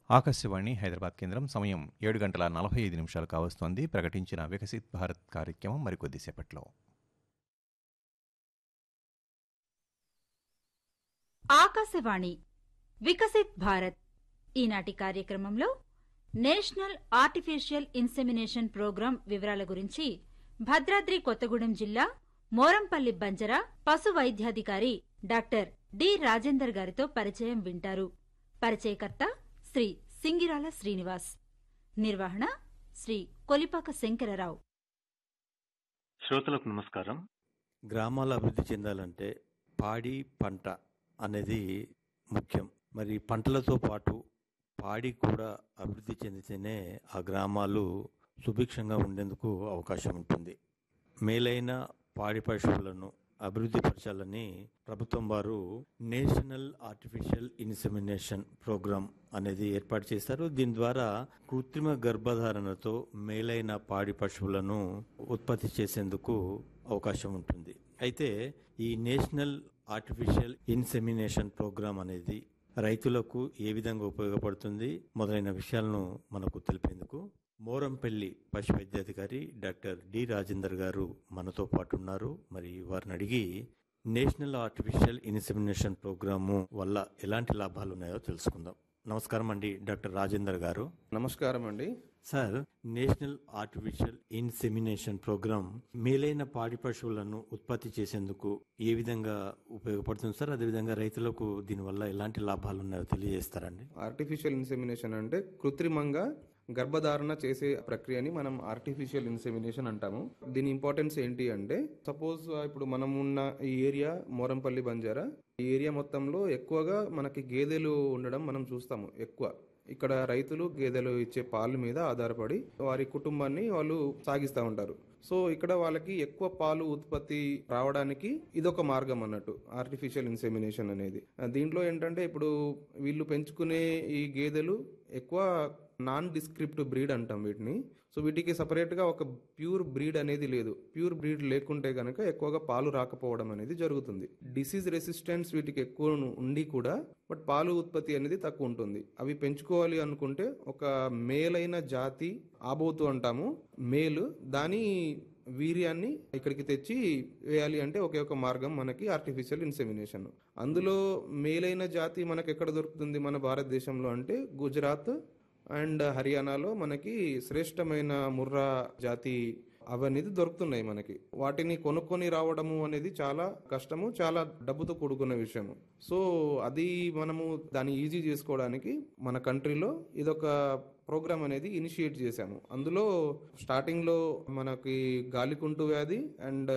ఆకాశవాణి హైదరాబాద్ కేంద్రం సమయం ఏడు గంటల నలభై ఐదు నిమిషాలు కావస్తోంది ప్రకటించిన వికసిత్ భారత్ కార్యక్రమం మరికొద్దిసేపట్లో ఆకాశవాణి వికసిత్ భారత్ ఈనాటి కార్యక్రమంలో నేషనల్ ఆర్టిఫిషియల్ ఇన్సెమినేషన్ ప్రోగ్రాం వివరాల గురించి భద్రాద్రి కొత్తగూడెం జిల్లా మోరంపల్లి బంజర పశు వైద్యాధికారి డాక్టర్ డి రాజేందర్ గారితో పరిచయం వింటారు పరిచయకర్త శ్రీ సింగిరాల శ్రీనివాస్ నిర్వహణ శ్రీ కొలిపాక శంకరరావు శ్రోతలకు నమస్కారం గ్రామాలు అభివృద్ధి చెందాలంటే పాడి పంట అనేది ముఖ్యం మరి పంటలతో పాటు పాడి కూడా అభివృద్ధి చెందితేనే ఆ గ్రామాలు సుభిక్షంగా ఉండేందుకు అవకాశం ఉంటుంది మేలైన పాడి పశువులను అభివృద్ధి పరచాలని ప్రభుత్వం వారు నేషనల్ ఆర్టిఫిషియల్ ఇన్సెమినేషన్ ప్రోగ్రాం అనేది ఏర్పాటు చేశారు దీని ద్వారా కృత్రిమ గర్భధారణతో మేలైన పాడి పశువులను ఉత్పత్తి చేసేందుకు అవకాశం ఉంటుంది అయితే ఈ నేషనల్ ఆర్టిఫిషియల్ ఇన్సెమినేషన్ ప్రోగ్రాం అనేది రైతులకు ఏ విధంగా ఉపయోగపడుతుంది మొదలైన విషయాలను మనకు తెలిపేందుకు మోరంపల్లి పశు వైద్యాధికారి డాక్టర్ డి రాజేందర్ గారు మనతో పాటు ఉన్నారు మరి వారిని అడిగి నేషనల్ ఆర్టిఫిషియల్ ఇన్సెమినేషన్ ప్రోగ్రాము వల్ల ఎలాంటి లాభాలు ఉన్నాయో తెలుసుకుందాం నమస్కారం అండి డాక్టర్ రాజేందర్ గారు నమస్కారం అండి sir national artificial insemination programme మేలైన పాడి పశువులను ఉత్పత్తి చేసేందుకు ఏ విధంగా ఉపయోగపడుతుంది సార్ అదేవిధంగా రైతులకు దీనివల్ల ఎలాంటి లాభాలు ఉన్నాయో తెలియజేస్తారండి ఆర్టిఫిషియల్ ఇన్సెమినేషన్ అంటే కృత్రిమంగా గర్భధారణ చేసే ప్రక్రియని మనం ఆర్టిఫిషియల్ ఇన్సెమినేషన్ అంటాము దీని ఇంపార్టెన్స్ ఏంటి అంటే సపోజ్ ఇప్పుడు మనం ఉన్న ఈ ఏరియా మోరంపల్లి బంజారా ఈ ఏరియా మొత్తంలో ఎక్కువగా మనకి గేదెలు ఉండడం మనం చూస్తాము ఎక్కువ ఇక్కడ రైతులు గేదెలు ఇచ్చే పాలు మీద ఆధారపడి వారి కుటుంబాన్ని వాళ్ళు సాగిస్తూ ఉంటారు సో ఇక్కడ వాళ్ళకి ఎక్కువ పాలు ఉత్పత్తి రావడానికి ఇదొక మార్గం అన్నట్టు ఆర్టిఫిషియల్ ఇన్సెమినేషన్ అనేది దీంట్లో ఏంటంటే ఇప్పుడు వీళ్ళు పెంచుకునే ఈ గేదెలు ఎక్కువ నాన్ డిస్క్రిప్టివ్ బ్రీడ్ అంటాం వీటిని సో వీటికి సపరేట్గా ఒక ప్యూర్ బ్రీడ్ అనేది లేదు ప్యూర్ బ్రీడ్ లేకుంటే కనుక ఎక్కువగా పాలు రాకపోవడం అనేది జరుగుతుంది డిసీజ్ రెసిస్టెన్స్ వీటికి ఎక్కువ ఉండి కూడా బట్ పాలు ఉత్పత్తి అనేది తక్కువ ఉంటుంది అవి పెంచుకోవాలి అనుకుంటే ఒక మేలైన జాతి ఆబోతు అంటాము మేలు దాని వీర్యాన్ని ఇక్కడికి తెచ్చి వేయాలి అంటే ఒకే ఒక మార్గం మనకి ఆర్టిఫిషియల్ ఇన్సెమినేషన్ అందులో మేలైన జాతి మనకి ఎక్కడ దొరుకుతుంది మన భారతదేశంలో అంటే గుజరాత్ అండ్ హర్యానాలో మనకి శ్రేష్టమైన ముర్రా జాతి అవనేది దొరుకుతున్నాయి మనకి వాటిని కొనుక్కొని రావడము అనేది చాలా కష్టము చాలా డబ్బుతో కూడుకున్న విషయము సో అది మనము దాన్ని ఈజీ చేసుకోవడానికి మన కంట్రీలో ఇదొక ప్రోగ్రామ్ అనేది ఇనిషియేట్ చేశాము అందులో స్టార్టింగ్లో మనకి గాలికుంటు వ్యాధి అండ్